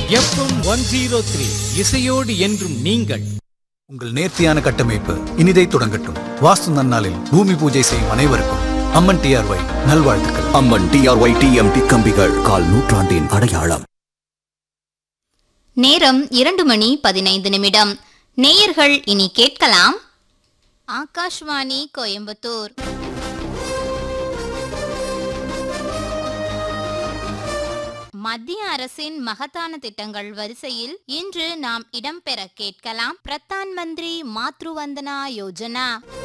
FM one zero three இசையோடு என்றும் நீங்கள் உங்கள் நேர்த்தியான கட்டமைப்பு இனிதை தொடங்கட்டும் வாஸ்து நன்னாளில் பூமி பூஜை செய்யும் அனைவருக்கும் அம்மன் டிஆர்ஒய் நல்வாழ்த்துக்கள் அம்மன் டிஆர்ஒய் டிஎம்டி கம்பிகள் கால் நூற்றாண்டின் அடையாளம் நேரம் இரண்டு மணி பதினைந்து நிமிடம் நேயர்கள் இனி கேட்கலாம் ஆகாஷ்வாணி கோயம்புத்தூர் மத்திய அரசின் மகத்தான திட்டங்கள் வரிசையில் இன்று நாம் இடம்பெற கேட்கலாம் பிரதான் மந்திரி மாத்ருவந்தனா யோஜனா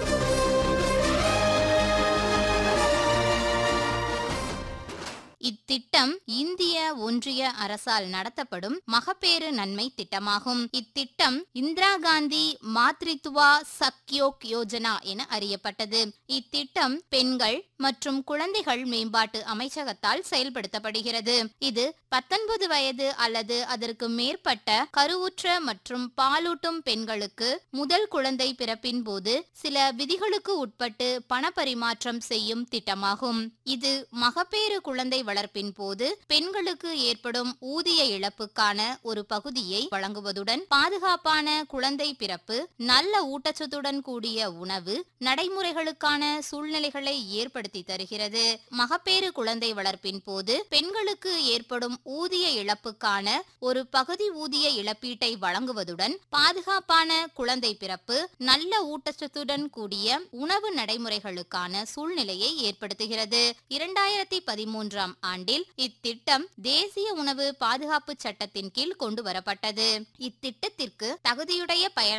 இத்திட்டம் இந்திய ஒன்றிய அரசால் நடத்தப்படும் மகப்பேறு நன்மை திட்டமாகும் இத்திட்டம் இந்திரா காந்தி மாத்ரித்வா சக்யோக் யோஜனா என அறியப்பட்டது இத்திட்டம் பெண்கள் மற்றும் குழந்தைகள் மேம்பாட்டு அமைச்சகத்தால் செயல்படுத்தப்படுகிறது இது பத்தொன்பது வயது அல்லது அதற்கு மேற்பட்ட கருவுற்ற மற்றும் பாலூட்டும் பெண்களுக்கு முதல் குழந்தை பிறப்பின் போது சில விதிகளுக்கு உட்பட்டு பணப்பரிமாற்றம் செய்யும் திட்டமாகும் இது மகப்பேறு குழந்தை வளர்ப்பின் போது பெண்களுக்கு ஏற்படும் ஊதிய இழப்புக்கான ஒரு பகுதியை வழங்குவதுடன் பாதுகாப்பான குழந்தை பிறப்பு நல்ல ஊட்டச்சத்துடன் கூடிய உணவு நடைமுறைகளுக்கான சூழ்நிலைகளை ஏற்படுத்தி தருகிறது மகப்பேறு குழந்தை வளர்ப்பின் போது பெண்களுக்கு ஏற்படும் ஊதிய இழப்புக்கான ஒரு பகுதி ஊதிய இழப்பீட்டை வழங்குவதுடன் பாதுகாப்பான குழந்தை பிறப்பு நல்ல ஊட்டச்சத்துடன் கூடிய உணவு நடைமுறைகளுக்கான சூழ்நிலையை ஏற்படுத்துகிறது இரண்டாயிரத்தி பதிமூன்றாம் ஆண்டில் இத்திட்டம் தேசிய உணவு பாதுகாப்பு சட்டத்தின் கீழ் கொண்டு வரப்பட்டது இத்திட்டத்திற்கு தகுதியுடைய பயனாளர்கள்